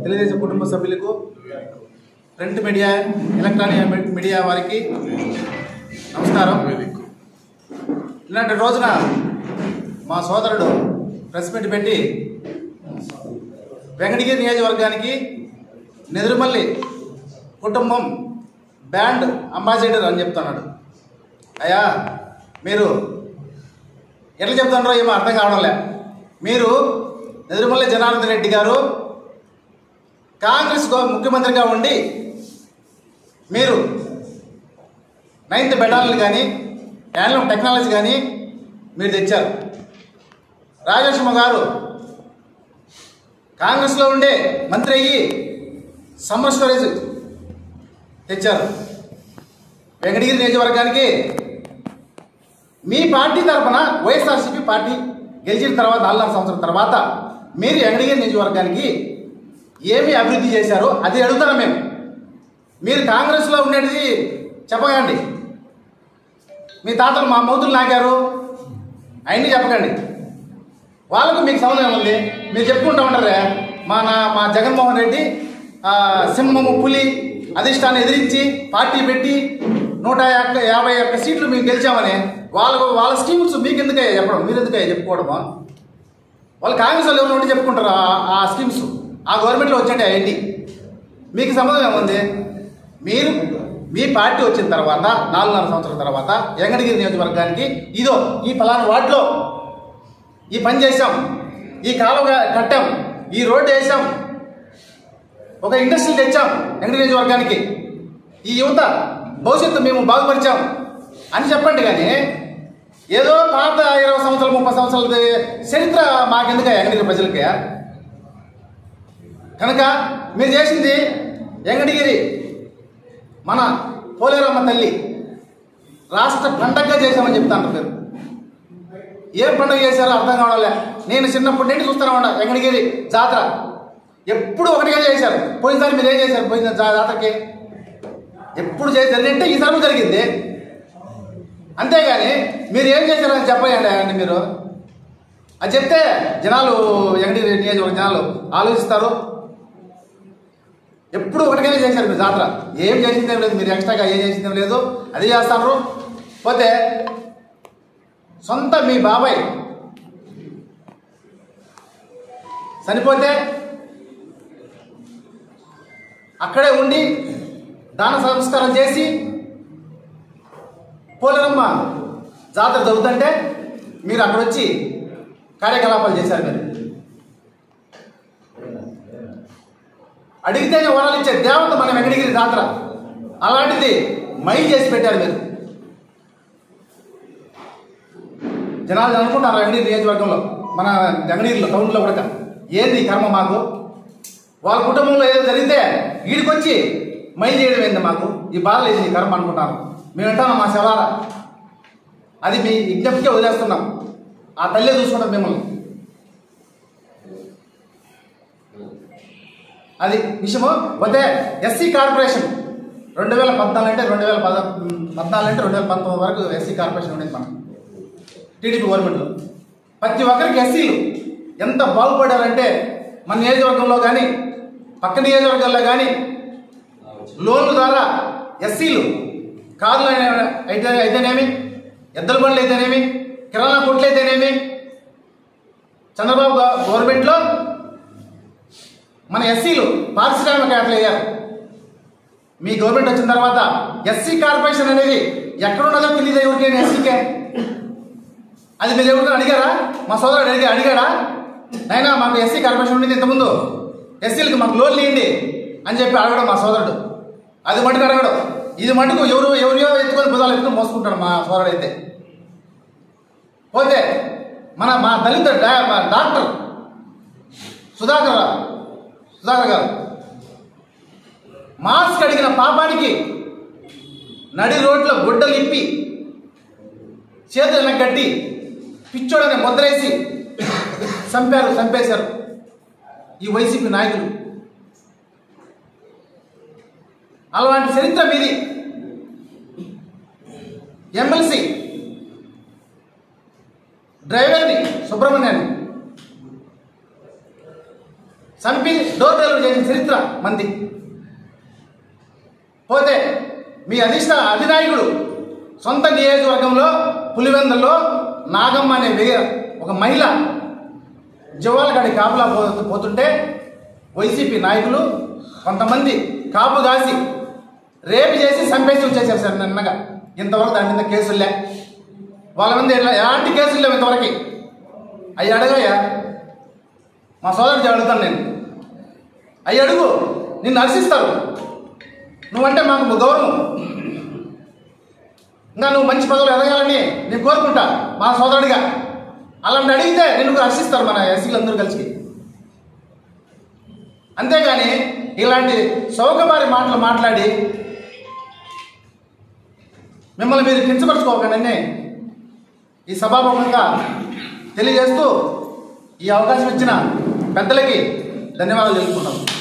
తెలుగుదేశం కుటుంబ సభ్యులకు print media electronic media వారికి నమస్కారం ఇలాంటి రోజున మా సోదరుడు ప్రెస్ మీట్ పెట్టి వెంకటగిరి నియోజకవర్గానికి నెదురుమల్లి కుటుంబం బ్యాండ్ అంబాసిడర్ అని చెప్తున్నాడు అయ్యా మీరు ఎట్లా చెప్తున్నారో ఏమో అర్థం కావడం లే మీరు నెదురుమల్లి జనార్దన్ రెడ్డి గారు కాంగ్రెస్ గో- ముఖ్యమంత్రిగా ఉండి మీరు నైన్త్ బెటాలియన్ కానీ హ్యాండ్లూమ్ టెక్నాలజీ కానీ మీరు తెచ్చారు రాజలక్ష్మ గారు కాంగ్రెస్లో ఉండే మంత్రి అయ్యి సమ్మర్ స్టోరేజ్ తెచ్చారు వెంకటగిరి నియోజకవర్గానికి మీ పార్టీ తరఫున వైఎస్ఆర్సీపీ పార్టీ గెలిచిన తర్వాత నాలుగున్నర సంవత్సరం తర్వాత మీరు వెంకటగిరి నియోజకవర్గానికి ఏమి అభివృద్ధి చేశారో అది అడుగుతారా మేము మీరు కాంగ్రెస్లో ఉండేది చెప్పకండి మీ తాతలు మా మౌతులు నాకారు అవన్నీ చెప్పకండి వాళ్ళకు మీకు సంబంధం ఉంది మీరు చెప్పుకుంటూ ఉంటారే మా నా మా జగన్మోహన్ రెడ్డి ఆ, సింహము పులి అధిష్టాన్ని ఎదిరించి పార్టీ పెట్టి నూట ఒక్క యాభై ఒక్క సీట్లు మేము గెలిచామని వాళ్ళ వాళ్ళ స్కీమ్స్ మీకు ఎందుకయ్యా చెప్పడం మీరు ఎందుకయ్యా చెప్పుకోవడమా వాళ్ళు కాంగ్రెస్ వాళ్ళు ఎవరు ఉంటే చెప్పుకుంటారు ఆ- ఆ స్కీమ్స్ ఆ గవర్నమెంట్లో వచ్చండి ఏంటి మీకు సంబంధం ఏముంది మీరు మీ పార్టీ వచ్చిన తర్వాత నాలుగున్నర సంవత్సరాల తర్వాత వెంకటగిరి నియోజకవర్గానికి ఇదో ఈ ఫలానా వార్డులో ఈ పని చేసాం ఈ కాలువ కట్టాం ఈ రోడ్డు వేసాం ఒక ఇండస్ట్రీ తెచ్చాం వెంకటగిరి నియోజకవర్గానికి ఈ యువత భవిష్యత్తు మేము బాగుపరిచాం అని చెప్పండి కానీ ఏదో పాత ఇరవై సంవత్సరాలు ముప్పై సంవత్సరాల చరిత్ర మాకెందుక వెంకటగిరి ప్రజలకి కనుక మీరు చేసింది వెంకటగిరి మన పోలేరమ్మ తల్లి రాష్ట్ర పండగగా చేశామని చెప్తాను మీరు ఏం పండుగ చేశారో అర్థం కావడంలే నేను చిన్నప్పటి నుండి చూస్తూనే ఉన్నా వెంకటగిరి జాతర ఎప్పుడు ఒకటిగా చేశారు పోయినసారి మీరు ఏం చేశారు పోయిన జా- జాతరకి ఎప్పుడు చేసి జరిగింటే ఈసారి కూడా జరిగింది అంతేగాని మీరు ఏం చేశారని చెప్పండి అండి మీరు అది చెప్తే జనాలు వెంకటగిరి నియోజకవర్గ జనాలు ఆలోచిస్తారు ఎప్పుడు ఒకటిగానే చేశారు మీరు జాతర ఏం చేసిందేం లేదు మీరు ఎక్స్ట్రాగా ఏం చేసిందేం లేదు అది చేస్తారు పోతే సొంత మీ బాబాయ్ చనిపోతే అక్కడే ఉండి దాన సంస్కారం చేసి పోలేరమ్మ జాతర జరుగుతుంటే మీరు అక్కడ వచ్చి కార్యకలాపాలు చేశారు మీరు అడిగితేనే వరాలు ఇచ్చే దేవత మన వెంకటగిరి జాతర అలాంటిది మైల్ చేసి పెట్టారు మీరు జనాలు అనుకుంటారు వెంకటగిరి నియోజకవర్గంలో మన వెంకటగిరిలో టౌన్లో కూడా ఏంది ఈ కర్మ మాకు వాళ్ళ కుటుంబంలో ఏదో జరిగితే వీడికొచ్చి మైల్ చేయడం ఏంది మాకు ఈ బాధ లేదు ఈ కర్మ అనుకుంటాను మేము వింటాను మా శవార అది మీ విజ్ఞప్తికే వదిలేస్తున్నాం ఆ తల్లే చూసుకుంటాం మిమ్మల్ని అది విషయము పోతే ఎస్సీ కార్పొరేషన్ రెండు వేల పద్నాలుగు అంటే రెండు వేల పద పద్నాలుగు అంటే రెండు వేల పంతొమ్మిది వరకు ఎస్సీ కార్పొరేషన్ ఉండేది మనం టీడీపీ గవర్నమెంట్లో ప్రతి ఒక్కరికి ఎస్సీలు ఎంత బాగుపడారంటే మన నియోజకవర్గంలో కానీ పక్క నియోజకవర్గాల్లో కానీ లోన్ల ద్వారా ఎస్సీలు కార్లు అయినా- అయితే అయితేనేమి ఎద్దల బండ్లు అయితేనేమి కిరాణా కొట్లు అయితేనేమి చంద్రబాబు గవ- గవర్నమెంట్లో మన ఎస్సీలు పారిశ్రామికవేత్తలు అయ్యారు మీ గవర్నమెంట్ వచ్చిన తర్వాత ఎస్సీ కార్పొరేషన్ అనేది ఎక్కడున్నదో తెలియదు ఎవరికైనా ఎస్సీకే అది మీరు ఎవరికైనా అడిగారా మా సోదరుడు అడిగా అడిగాడా నైనా మాకు ఎస్సీ కార్పొరేషన్ ఉండేది ఇంతకుముందు ఎస్సీలకు మాకు లోన్లు ఇవ్వండి అని చెప్పి అడగడం మా సోదరుడు అది మటుకు అడగడం ఇది మటుకు ఎవరు ఎవరియో ఎత్తుకొని బుధాలు ఎత్తుకొని మోసుకుంటాడు మా సోదరుడు అయితే పోతే మన మా దళిత డా- మా డాక్టర్ సుధాకర్ రావు, సుధాకర్ గారు మాస్క్ అడిగిన పాపానికి నడి రోడ్లో గుడ్డలు ఇప్పి చేతులను కట్టి పిచ్చోడని ముద్రేసి చంపారు చంపేశారు ఈ వైసీపీ నాయకులు అలాంటి చరిత్ర మీది ఎమ్మెల్సీ డ్రైవర్ని సుబ్రహ్మణ్యాన్ని చంపి డోర్ డెలివరీ చేసిన చరిత్ర మంది పోతే మీ అధిష్ట అధినాయకుడు సొంత నియోజకవర్గంలో పులివెందుల్లో నాగమ్మ అనే వే- ఒక మహిళ జవాలగాడి కాపులా పో పోతుంటే వైసీపీ నాయకులు కొంతమంది కాపు కాసి రేపు చేసి చంపేసి వచ్చేసారు సార్ నిన్నగా ఇంతవరకు దాని మీద కేసులే వాళ్ళ మీద ఎలా- ఎలాంటి కేసులు లేవు ఇంతవరకు అవి అడగయ్యా మా సోదరుడు అడుగుతాను నేను అవి అడుగు నిన్ను హర్షిస్తారు నువ్వంటే మాకు గౌరవం ఇంకా నువ్వు మంచి పదవులు ఎదగాలని నేను కోరుకుంటా మా సోదరుడిగా అలాంటి అడిగితే నిన్ను హర్షిస్తారు మన ఎస్సీలు అందరూ కలిసి అంతేగాని ఇలాంటి సౌకబారి మాటలు మాట్లాడి మిమ్మల్ని మీరు కించపరచుకోకండి ఈ సభాముఖంగా తెలియజేస్తూ ఈ అవకాశం ఇచ్చిన పెద్దలకి ధన్యవాదాలు తెలుపుకుంటాం